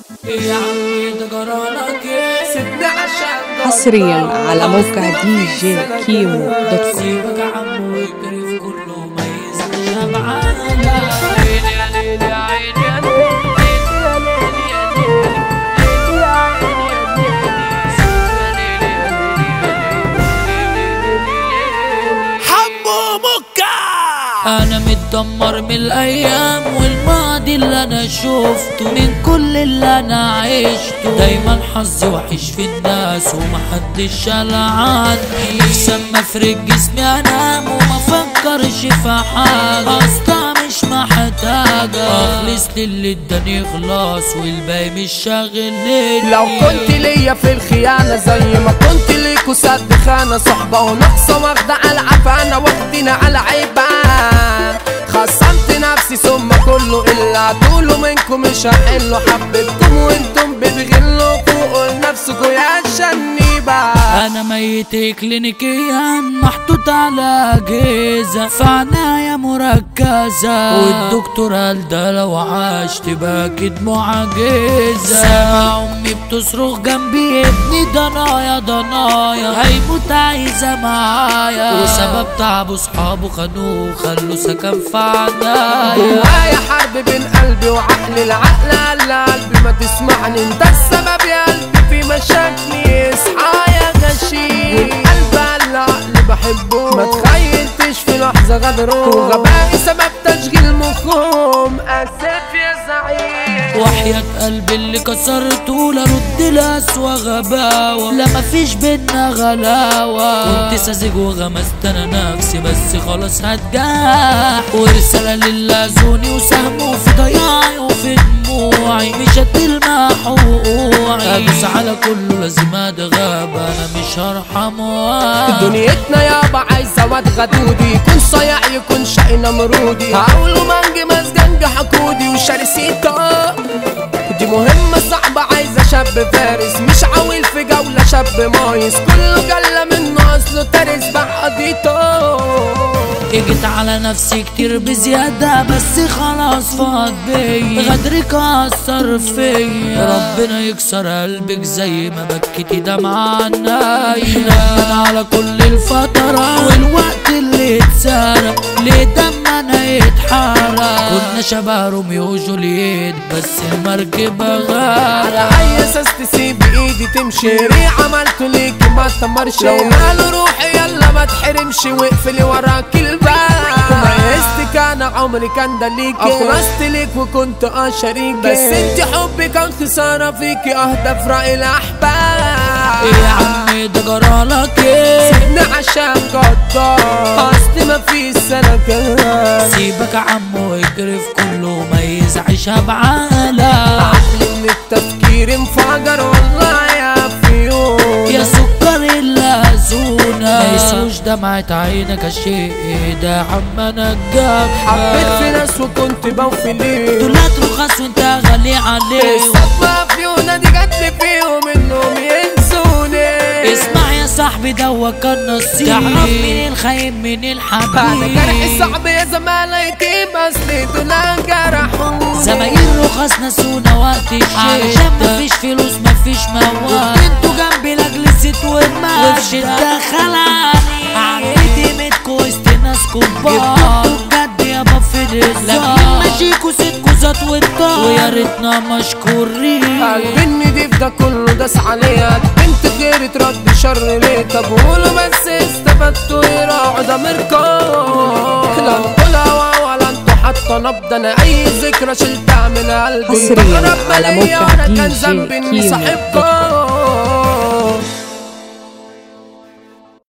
يا عمي ده جرالك ايه سيبني عشان حصريا على موقع دي جي كيمو دوت كوم سيبك يا عم واجري في كله ما يزعلش معانا عيني يا ليل يا عيني يا ليل حمو مكة انا متدمر من الايام والماضي اللي انا شفته من كل اللي انا عشته دايما حظي وحش في الناس ومحدش شال عني احسن ما افرق جسمي انام وما افكرش في حاجه اصلا مش محتاجه اخلص للي اداني خلاص والباقي مش شاغلني لو كنت ليا في الخيانة زي ما كنت ليكوا سد خانة صحبة ونقصة واخدة على عفانة واخدين على عيبة خصمت نفسي ثم كله إلا طوله منكم مش هحله حبيتكم وانتم بتغلوا فوقوا لنفسكوا يا شنيبة انا ميت كلينيكيا محطوط على اجهزه في عنايه مركزه والدكتور قال ده لو عاش تبقى اكيد معجزه سامع امي بتصرخ جنبي ابني ضنايا ضنايا هيموت عايزه معايا وسبب تعبه صحابه خدوه خلوا سكن في عنايا جوايا حرب بين قلبي وعقلي العقل قال قلبي ما تسمعني انت السبب يا قلبي في مشاكلي اصحى يا غشيم والقلب قال العقل بحبه ما تخيلتش في لحظة غدره وغبائي سبب تشغيل مخهم اسف يا زعيم وحياة قلبي اللي كسرته لرد لأسوأ غباوة لا مفيش بينا غلاوة كنت ساذج وغمست انا نفسي بس خلاص هتجاح ورسالة للي زوني وسهمه في ضياعي وفي دموعي مش هتلمع حقوقي ادوس على كله لازم اتغاب انا مش هرحم واحد دنيتنا يابا عايزة واد غدودي يكون صيع يكون شقي نمرودي هقوله منجي مسجنج حقودي وشرسيته دي مهمة صعبة عايزة شاب فارس مش عاول في جولة شاب مايس كله جلة منه أصله تارس بقضيته جيت على نفسي كتير بزيادة بس خلاص فاض بيا غدرك أثر فيا ربنا يكسر قلبك زي ما بكيتي دمعة عنايا على كل الفترات والوقت اللي اتسرق ليه دمنا يتحرق كنا شبه روميو وجولييت بس المركبة على غارق أي أساس تسيب إيدي تمشي ري عملته ليكي ما تمرش لو ماله روحي يلا ما تحرمش واقفلي وراك الباب ميزتك أنا عمري كان ده ليكي أخلصت ليك وكنت أه شريكي بس انت حبي كان خسارة فيكي أهدى في رأي الأحباب يا عمي ده جرالك ايه سيبني عشان غدار أصل ما في سنة كده سيبك يا عم واجري في كله ما يزعش بعالة عقلي من التفكير انفجر والله يا فيوم يا سكر اللازونة ما يسوش دمعة عينك الشيء ده عم انا الجاب حبيت في ناس وكنت بوفي ليه دولات رخص وانت غالي عليه الصدمة فيونا دي جت لي فيهم انهم ينسوني اسمع يا صاحبي ده كان نصيب تعرف مين الخاين مين الحبيب انا جرحي صعب يا زمايلي اصلي دول جرحوني زمايل رخص نسونا وقت الشيء علشان مفيش فلوس مفيش مواد انتوا جنبي لاجل الست والمال وفي شدة خلاني عديتي متكو وسط ناس كبار جبتوا بجد يابا في الهزار لكن ماشيكوا ستكوا زات والطار ويا ريتنا مشكورين قلبي النديف ده كله داس عليها بنت غير ترد شر ليه طب قولوا بس استفدتوا يراعوا ضميركم لا انتوا الهوا ولا انتوا حتى نبض انا اي ذكرى شلتها من قلبي حصرياً بقرب على ليا موقع وانا دي كان جي ذنبي اني كيمو صاحبكم